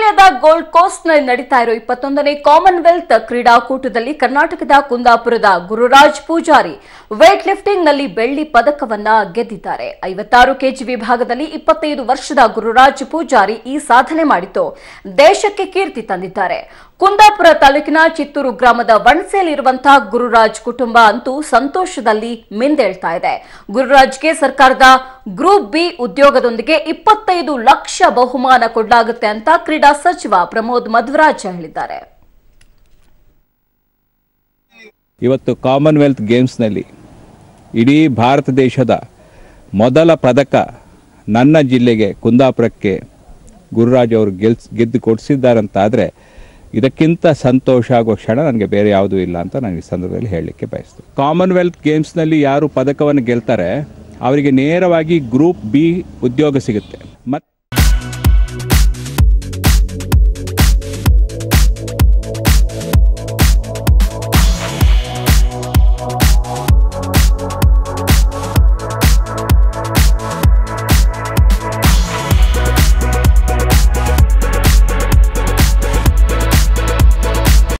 ಆಸ್ಟ್ರೇಲಿಯಾದ gold coast ನಲ್ಲಿ ನಡೀತಾ ಇರೋ ಇಪ್ಪತ್ತೊಂದನೇ ಕಾಮನ್ವೆಲ್ತ್ ಕ್ರೀಡಾಕೂಟದಲ್ಲಿ ಕರ್ನಾಟಕದ ಕುಂದಾಪುರದ ಗುರುರಾಜ್ ಪೂಜಾರಿ ವೇಟ್ ಲಿಫ್ಟಿಂಗ್ ನಲ್ಲಿ ಬೆಳ್ಳಿ ಪದಕವನ್ನ ಗೆದ್ದಿದ್ದಾರೆ ಐವತ್ತಾರು ಕೆಜಿ ವಿಭಾಗದಲ್ಲಿ ಇಪ್ಪತ್ತೈದು ವರ್ಷದ ಗುರುರಾಜ್ ಪೂಜಾರಿ ಈ ಸಾಧನೆ ಮಾಡಿದ್ದು ದೇಶಕ್ಕೆ ಕೀರ್ತಿ ತಂದಿದ್ದಾರೆ ಕುಂದಾಪುರ ತಾಲೂಕಿನ ಚಿತ್ತೂರು ಗ್ರಾಮದ ವಣಸೆಯಲ್ಲಿರುವಂತಹ ಗುರುರಾಜ್ ಕುಟುಂಬ ಅಂತೂ ಸಂತೋಷದಲ್ಲಿ ಮಿಂದೇಳ್ತಾ ಇದೆ ಗುರುರಾಜ್ಗೆ ಸರ್ಕಾರದ ಗ್ರೂಪ್ ಬಿ ಉದ್ಯೋಗದೊಂದಿಗೆ ಇಪ್ಪತ್ತೈದು ಲಕ್ಷ ಬಹುಮಾನ ಕೊಡಲಾಗುತ್ತೆ ಅಂತ ಕ್ರೀಡಾ ಸಚಿವ ಪ್ರಮೋದ್ ಮಧ್ವರಾಜ್ ಹೇಳಿದ್ದಾರೆ ಇವತ್ತು ಕಾಮನ್ವೆಲ್ತ್ ಗೇಮ್ಸ್ನಲ್ಲಿ ಇಡೀ ಭಾರತ ದೇಶದ ಮೊದಲ ಪದಕ ನನ್ನ ಜಿಲ್ಲೆಗೆ ಕುಂದಾಪುರಕ್ಕೆ ಗುರುರಾಜ್ ಅವರು ಗೆಲ್ಸ್ ಗೆದ್ದು ಕೊಡಿಸಿದ್ದಾರಂತಾದರೆ ಇದಕ್ಕಿಂತ ಸಂತೋಷ ಆಗೋ ಕ್ಷಣ ನನಗೆ ಬೇರೆ ಯಾವುದೂ ಇಲ್ಲ ಅಂತ ನಾನು ಈ ಸಂದರ್ಭದಲ್ಲಿ ಹೇಳಲಿಕ್ಕೆ ಬಯಸ್ತೀನಿ ಕಾಮನ್ವೆಲ್ತ್ ಗೇಮ್ಸ್ನಲ್ಲಿ ಯಾರು ಪದಕವನ್ನು ಗೆಲ್ತಾರೆ ಅವರಿಗೆ ನೇರವಾಗಿ ಗ್ರೂಪ್ ಬಿ ಉದ್ಯೋಗ ಸಿಗುತ್ತೆ